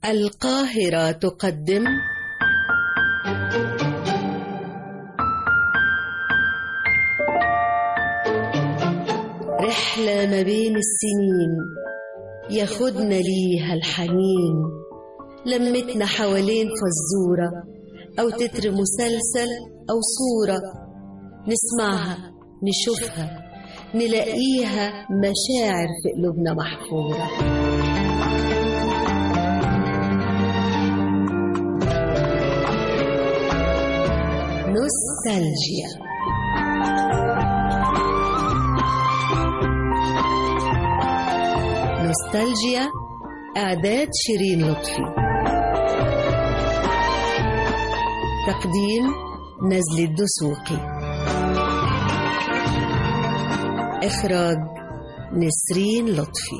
القاهرة تقدم رحلة ما بين السنين ياخدنا ليها الحنين لمتنا حوالين فزورة أو تتر مسلسل أو صورة نسمعها نشوفها نلاقيها مشاعر في قلوبنا محفورة نوستالجيا نوستالجيا إعداد شيرين لطفي تقديم نزل الدسوقي إخراج نسرين لطفي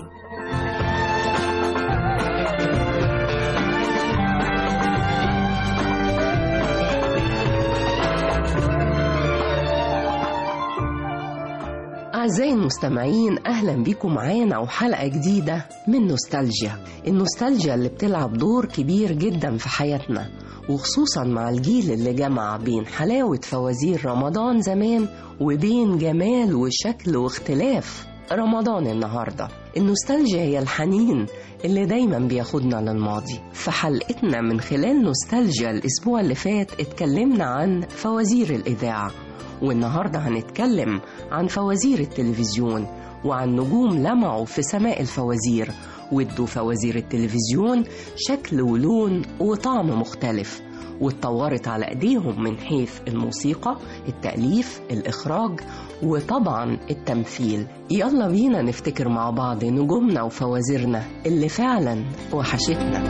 أعزائي المستمعين أهلا بكم معانا وحلقة جديدة من نوستالجيا النوستالجيا اللي بتلعب دور كبير جدا في حياتنا وخصوصا مع الجيل اللي جمع بين حلاوة فوازير رمضان زمان وبين جمال وشكل واختلاف رمضان النهاردة النوستالجيا هي الحنين اللي دايما بياخدنا للماضي في حلقتنا من خلال نوستالجيا الأسبوع اللي فات اتكلمنا عن فوازير الإذاعة والنهاردة هنتكلم عن فوازير التلفزيون وعن نجوم لمعوا في سماء الفوازير وادوا فوازير التلفزيون شكل ولون وطعم مختلف واتطورت على ايديهم من حيث الموسيقى التأليف الإخراج وطبعا التمثيل يلا بينا نفتكر مع بعض نجومنا وفوازيرنا اللي فعلا وحشتنا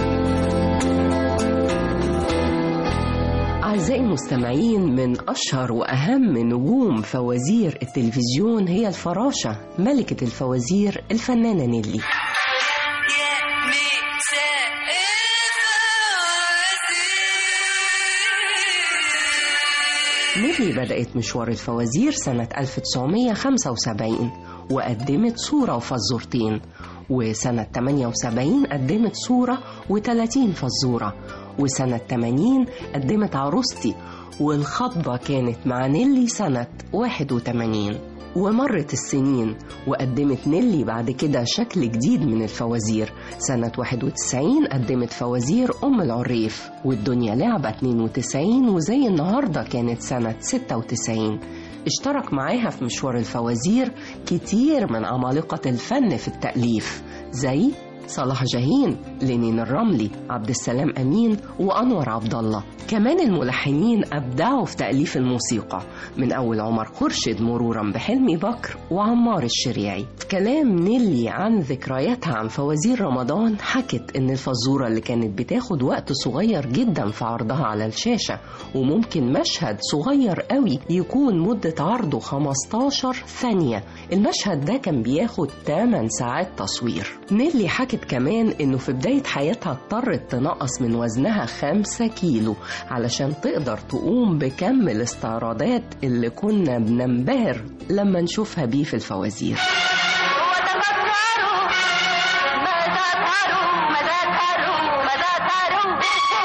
أعزائي المستمعين من أشهر وأهم نجوم فوازير التلفزيون هي الفراشة ملكة الفوازير الفنانة نيلي نيلي بدأت مشوار الفوازير سنة 1975 وقدمت صورة وفزورتين وسنة 78 قدمت صورة و30 فزورة وسنة 80 قدمت عروستي والخطبة كانت مع نيلي سنة 81 ومرت السنين وقدمت نيلي بعد كده شكل جديد من الفوازير سنة 91 قدمت فوازير أم العريف والدنيا لعبة 92 وزي النهاردة كانت سنة 96 اشترك معاها في مشوار الفوازير كتير من عمالقة الفن في التأليف زي صلاح جاهين لينين الرملي عبد السلام أمين وأنور عبد الله كمان الملحنين أبدعوا في تأليف الموسيقى من أول عمر خورشيد مرورا بحلمي بكر وعمار الشريعي في كلام نيلي عن ذكرياتها عن فوازير رمضان حكت إن الفزورة اللي كانت بتاخد وقت صغير جدا في عرضها على الشاشة وممكن مشهد صغير قوي يكون مدة عرضه 15 ثانية المشهد ده كان بياخد 8 ساعات تصوير نيلي حكت كمان إنه في بداية حياتها اضطرت تنقص من وزنها 5 كيلو علشان تقدر تقوم بكم الاستعراضات اللي كنا بننبهر لما نشوفها بيه في الفوازير وتفكروا ماذا تروا ماذا تروا ماذا تروا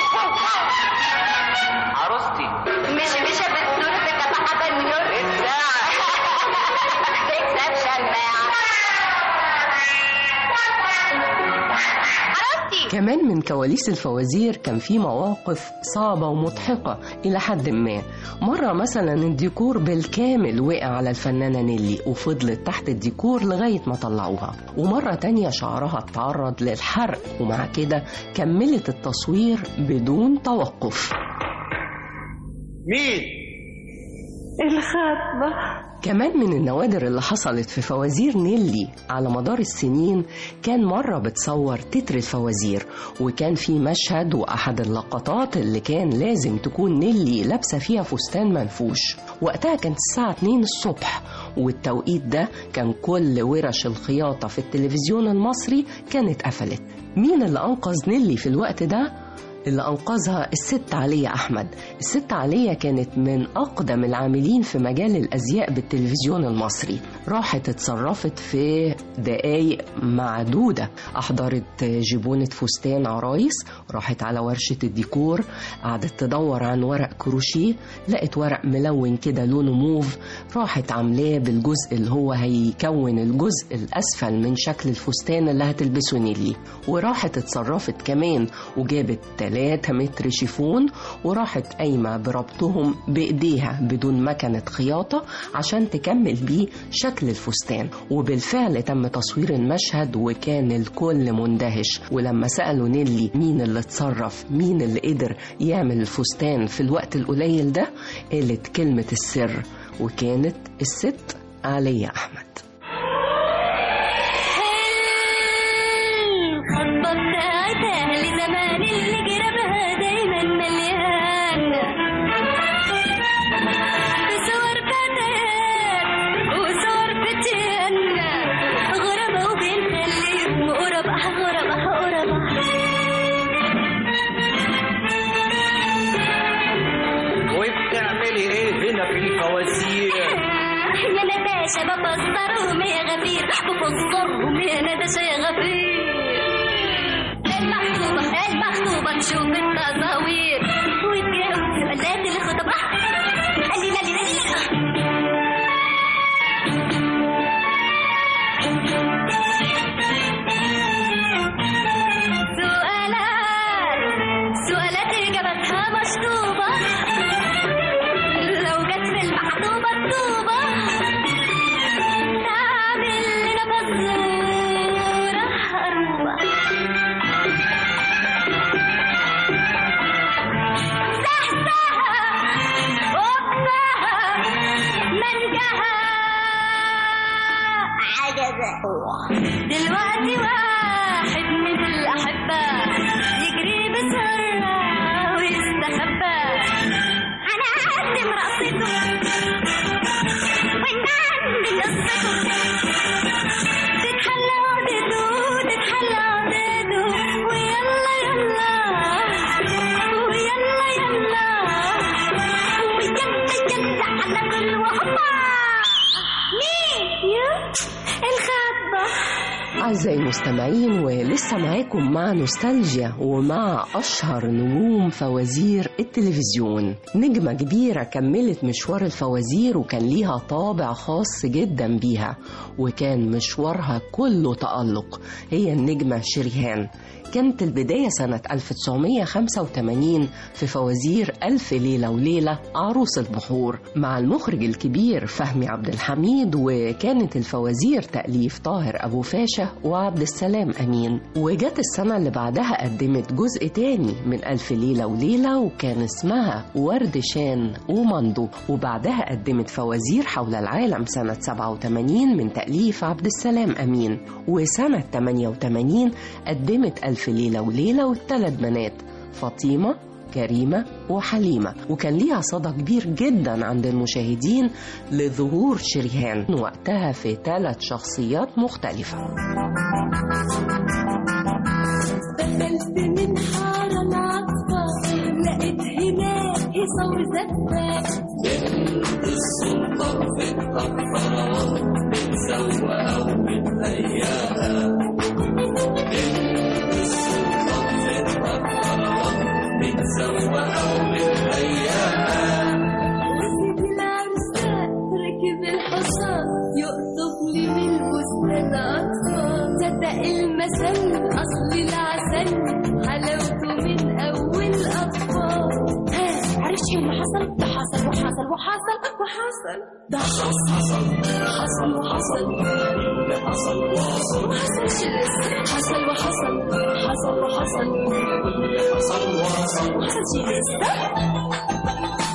عروستي مش مش بالدور تكبح بنيور الساعة تكسب شماعة عروستي كمان من كواليس الفوازير كان في مواقف صعبة ومضحكة إلى حد ما مرة مثلا الديكور بالكامل وقع على الفنانة نيلي وفضلت تحت الديكور لغاية ما طلعوها ومرة تانية شعرها اتعرض للحرق ومع كده كملت التصوير بدون توقف مين كمان من النوادر اللي حصلت في فوازير نيلي على مدار السنين كان مرة بتصور تتر الفوازير وكان في مشهد وأحد اللقطات اللي كان لازم تكون نيلي لابسة فيها فستان منفوش وقتها كانت الساعة 2 الصبح والتوقيت ده كان كل ورش الخياطة في التلفزيون المصري كانت قفلت مين اللي أنقذ نيلي في الوقت ده؟ اللي أنقذها الست علية أحمد الست علية كانت من أقدم العاملين في مجال الأزياء بالتلفزيون المصري راحت اتصرفت في دقايق معدودة أحضرت جبونة فستان عرايس راحت على ورشة الديكور قعدت تدور عن ورق كروشيه لقت ورق ملون كده لونه موف راحت عاملاه بالجزء اللي هو هيكون الجزء الأسفل من شكل الفستان اللي هتلبسه نيلي وراحت اتصرفت كمان وجابت 3 متر شيفون وراحت قايمة بربطهم بإيديها بدون مكنة خياطة عشان تكمل بيه شكل الفستان وبالفعل تم تصوير المشهد وكان الكل مندهش ولما سألوا نيلي مين اللي اتصرف مين اللي قدر يعمل الفستان في الوقت القليل ده قالت كلمة السر وكانت الست علية أحمد الخطبة بتاعت أهل زمان اللي جربها دايما مليان بصور فتيات وصور فتيان غربة وبنخليهم غربة غربة غربة وبتعملي ايه هنا في الفوازير يا نداشة بفسرهم يا غفير بفسرهم يا نداشة يا غفير المخطوبة المخطوبة تشوف التصاوير وتجاوب سؤالات الخطبة قال لي لا لا لا لا سؤالات سؤالات إجابتها مشطوبة لو جت في المحطوبة الطوبة تعمل لنا فزورة حروبة زحزحة وقفها منجها عجزة دلوقتي واحد من الأحبة يجري بسرعة ويستخبى أنا أقدم رقصته ونعمل قصته تتحلى عقدته تتحلى عقدته ويلا يلا ويلا يلا ويلا يلا على كل وهوبا مين يا الخطبة أعزائي المستمعين ولسه معاكم مع نوستالجيا ومع أشهر نجوم فوازير التلفزيون نجمة كبيرة كملت مشوار الفوازير وكان ليها طابع خاص جدا بيها وكان مشوارها كله تألق هي النجمة شريهان كانت البداية سنة 1985 في فوازير ألف ليلة وليلة عروس البحور مع المخرج الكبير فهمي عبد الحميد وكانت الفوازير تأليف طاهر أبو فاشا وعبد السلام أمين وجت السنة اللي بعدها قدمت جزء تاني من ألف ليلة وليلة وكان اسمها ورد شان ومندو وبعدها قدمت فوازير حول العالم سنة 87 من تأليف عبد السلام أمين وسنة 88 قدمت ألف ليلة وليلة والثلاث بنات فاطمة كريمة وحليمة وكان ليها صدى كبير جدا عند المشاهدين لظهور شريهان وقتها في ثلاث شخصيات مختلفة دخلت من حارة العطفة لقيت هناك هيصة وزفة وسيد العرسان ركب الحصان يقطف لي من البستان أطفال صدق المثل أصل العسل حلاوته من أول أطفال ها عرفت شو اللي حصل ده حصل وحصل وحصل وحصل ده حصل حصل حصل وحصل اللي حصل وحصل ما حصلش لسه حصل وحصل حصل وحصل اللي حصل وحصل ما حصلش لسه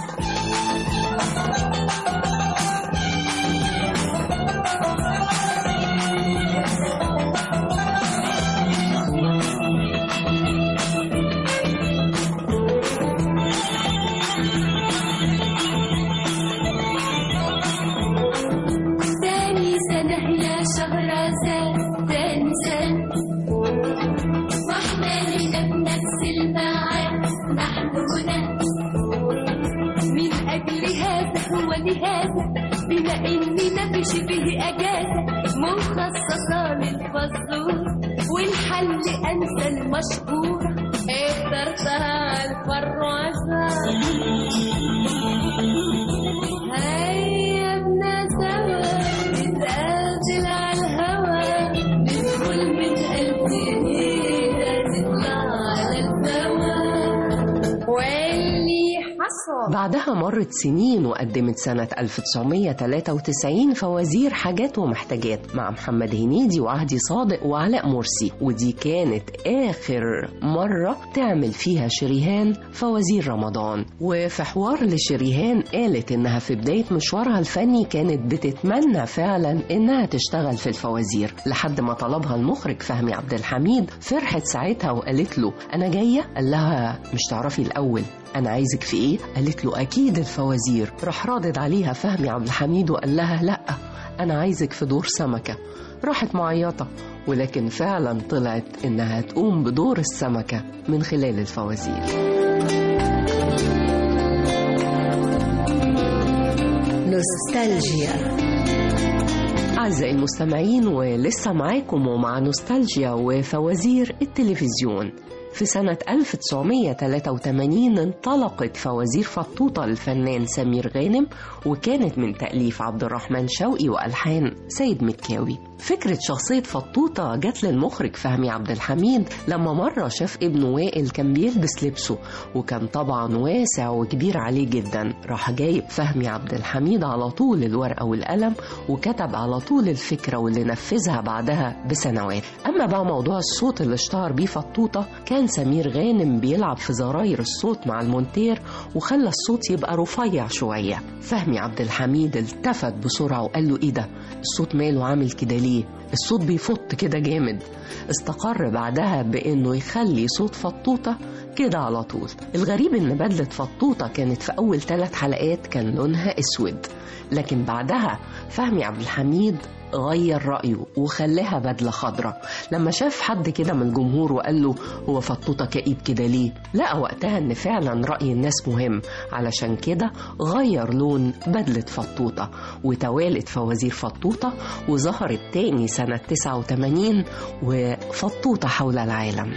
تاني سنة يا شهرزاد تاني سنة واحنا هنا بنفس الميعاد شبه أجازة مخصصة للفزور والحل أنسى المشهورة اخترتها الفرازة هيا بنا سوا نتقابل على الهوا ندخل من قلب ليلة نطلع على الهوا واللي حصل بعدها مرت سنين وقدمت سنة 1993 فوازير حاجات ومحتاجات مع محمد هنيدي وعهدي صادق وعلاء مرسي ودي كانت آخر مرة تعمل فيها شريهان فوازير رمضان وفي حوار لشريهان قالت إنها في بداية مشوارها الفني كانت بتتمنى فعلا إنها تشتغل في الفوازير لحد ما طلبها المخرج فهمي عبد الحميد فرحت ساعتها وقالت له أنا جاية قال لها مش تعرفي الأول أنا عايزك في إيه؟ قالت له أكيد الفوازير راح رادد عليها فهمي عبد الحميد وقال لها لأ أنا عايزك في دور سمكة راحت معيطة ولكن فعلا طلعت إنها تقوم بدور السمكة من خلال الفوازير نوستالجيا أعزائي المستمعين ولسه معاكم ومع نوستالجيا وفوازير التلفزيون في سنة 1983 انطلقت فوازير فطوطة للفنان سمير غانم وكانت من تأليف عبد الرحمن شوقي وألحان سيد مكاوي فكرة شخصية فطوطة جت للمخرج فهمي عبد الحميد لما مرة شاف ابنه وائل كان بيلبس لبسه وكان طبعا واسع وكبير عليه جدا راح جايب فهمي عبد الحميد على طول الورقة والقلم وكتب على طول الفكرة واللي نفذها بعدها بسنوات أما بقى موضوع الصوت اللي اشتهر بيه فطوطة كان سمير غانم بيلعب في زراير الصوت مع المونتير وخلى الصوت يبقى رفيع شوية فهمي عبد الحميد التفت بسرعة وقال له إيه ده الصوت ماله عامل كده ليه الصوت بيفط كده جامد استقر بعدها بانه يخلي صوت فطوطه كده على طول الغريب ان بدله فطوطه كانت في اول ثلاث حلقات كان لونها اسود لكن بعدها فهمي عبد الحميد غير رأيه وخلاها بدلة خضراء لما شاف حد كده من الجمهور وقال له هو فطوطة كئيب كده ليه لقى وقتها ان فعلا رأي الناس مهم علشان كده غير لون بدلة فطوطة وتوالت فوازير فطوطة وظهرت تاني سنة 89 وفطوطة حول العالم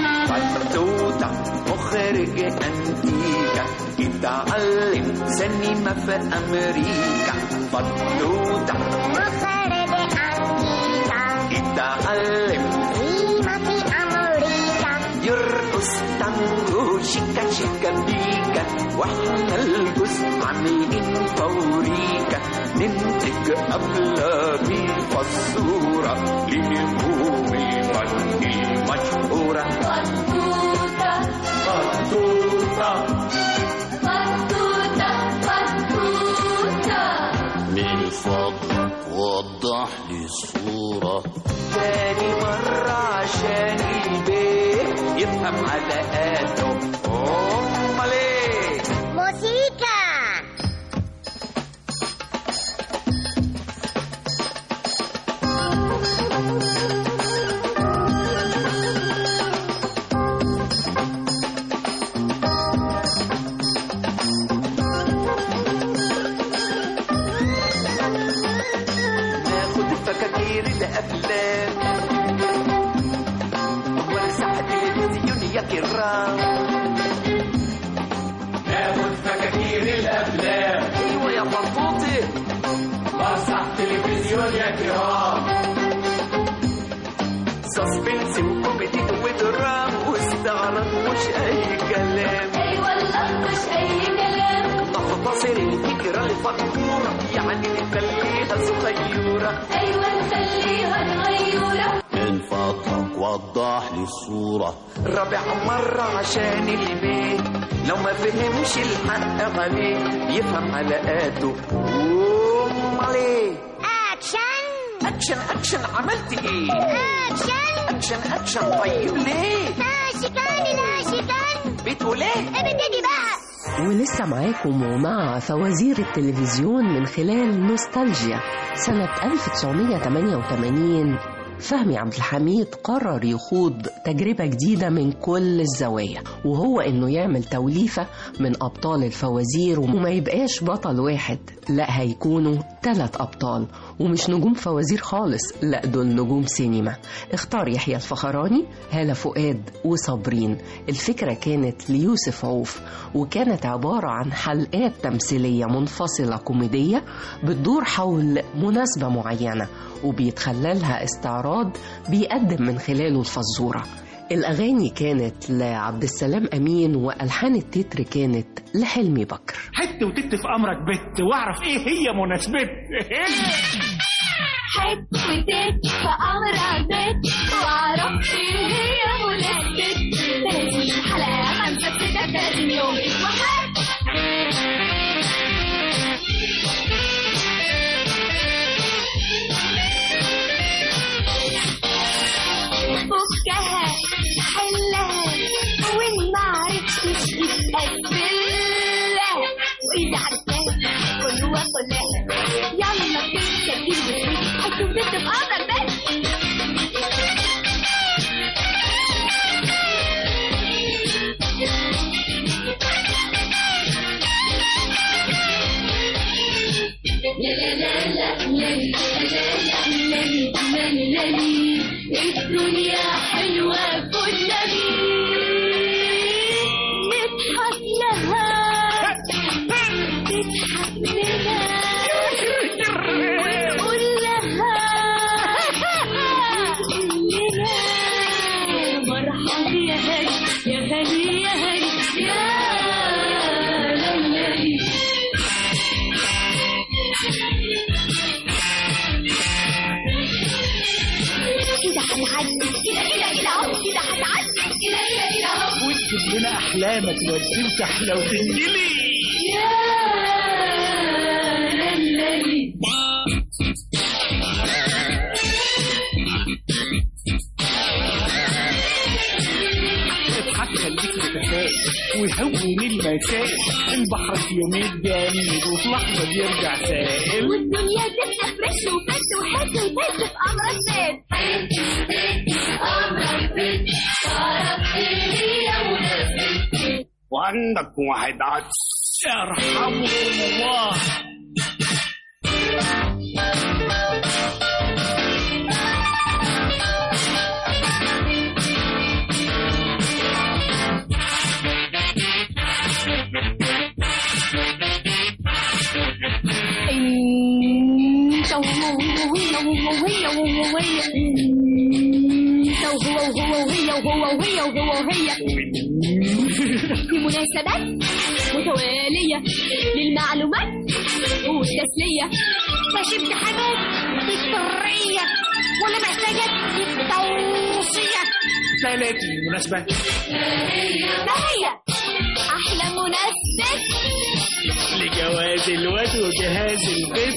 فتوتة مخرج أنتيكا يتعلم سينما في أمريكا فتوتة مخرج أمريكا يتعلم سيما في أمريكا يرقص تانجو شيكا شيكا بيكا واحنا الجزء عاملين فوريكا ننتج أفلام الفزورة لنجوم الفن المشهورة فطوطة فتوتة فطوطة فطوطة من فضلك وضح لي الصورة تاني مرة عشان البيت يفهم علاقاته أمال إيه موسيقى ناخد فكاكير الأفلام ونسح تلفزيون يا كرام ناخد فكاكير الأفلام أيوة يا فطوطي مسح تلفزيون يا كرام سسبنس وكوميدي ودرام واستعراض مش أي كلام أي والله مش أي كلام نختصر الفكرة لفكورة يعني نخليها صغيرة أيوة نخليها نغيرة من فضلك وضح لي الصورة رابع مرة عشان البيت لو ما فهمش الحق عليه يفهم علاقاته أمال إيه أكشن أكشن أكشن عملت إيه أكشن أكشن أكشن طيب ليه ناشكان ناشكان بتقول إيه ابتدي بقى ولسه معاكم ومع فوازير التلفزيون من خلال نوستالجيا سنة 1988 فهمي عبد الحميد قرر يخوض تجربة جديدة من كل الزوايا وهو إنه يعمل توليفة من أبطال الفوازير وما يبقاش بطل واحد لا هيكونوا ثلاث أبطال ومش نجوم فوازير خالص لا دول نجوم سينما اختار يحيى الفخراني هالة فؤاد وصابرين الفكرة كانت ليوسف عوف وكانت عبارة عن حلقات تمثيلية منفصلة كوميدية بتدور حول مناسبة معينة وبيتخللها استعراض بيقدم من خلاله الفزورة الأغاني كانت لعبد السلام أمين وألحان التتر كانت لحلمي بكر حت وتت في امرك بت واعرف ايه هي مناسبت حب وتت في أمر بيت وأعرف إيه هي مناسبة 30 حلقة خمسة ستة 30 يوم وحب فكها حلها وإن ما عرفتش تتقبلها وإذا عرفتها كل وكلها يلا تسجل وتريد حيث بنت في أمر بيت الدنيا حلوة كل نضحك لها تضحك لنا ونقول لها كلنا مرحبا يا هلي يا هلي يا هلي يا ليلي كده هنعدي كده كده كده اهو كده هنعدي كده كده كده اهو وتجيب لنا احلامك تودي وتحلى وتنجلي يا ليلي اضحك خليك متفائل وهون المسائل البحر في يومين جامد وفي لحظة بيرجع سائل والدنيا تبقى فريش وفت وحس وفت في امرك بيت امرك بيت تعرف ايه هي مناسبة وعندك واحد عدس يرحمكم الله انت وهو وهي وهو وهي وهو وهي انت وهو وهو وهي وهو وهي وهو وهي في مناسبات متوالية للمعلومات والتسلية فشفت حاجات اضطرية ولا محتاجة توصية 30 مناسبة ما هي أحلى مناسبة لجواز الواد وجهاز البيت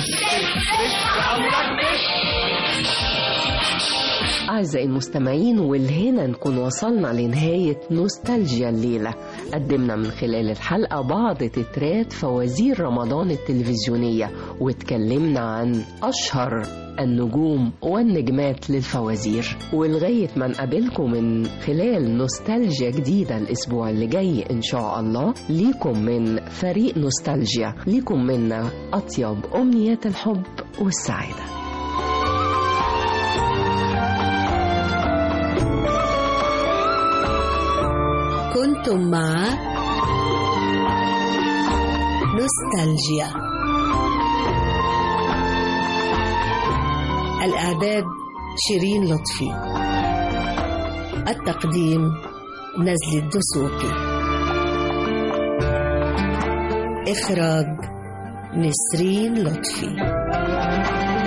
أمرك بيت أعزائي المستمعين والهنا نكون وصلنا لنهاية نوستالجيا الليلة قدمنا من خلال الحلقة بعض تترات فوازير رمضان التلفزيونية واتكلمنا عن أشهر النجوم والنجمات للفوازير ولغاية ما نقابلكم من خلال نوستالجيا جديدة الأسبوع اللي جاي إن شاء الله ليكم من فريق نوستالجيا ليكم منا أطيب أمنيات الحب والسعادة كنتم مع نوستالجيا الإعداد شيرين لطفي التقديم نزل الدسوقي إخراج نسرين لطفي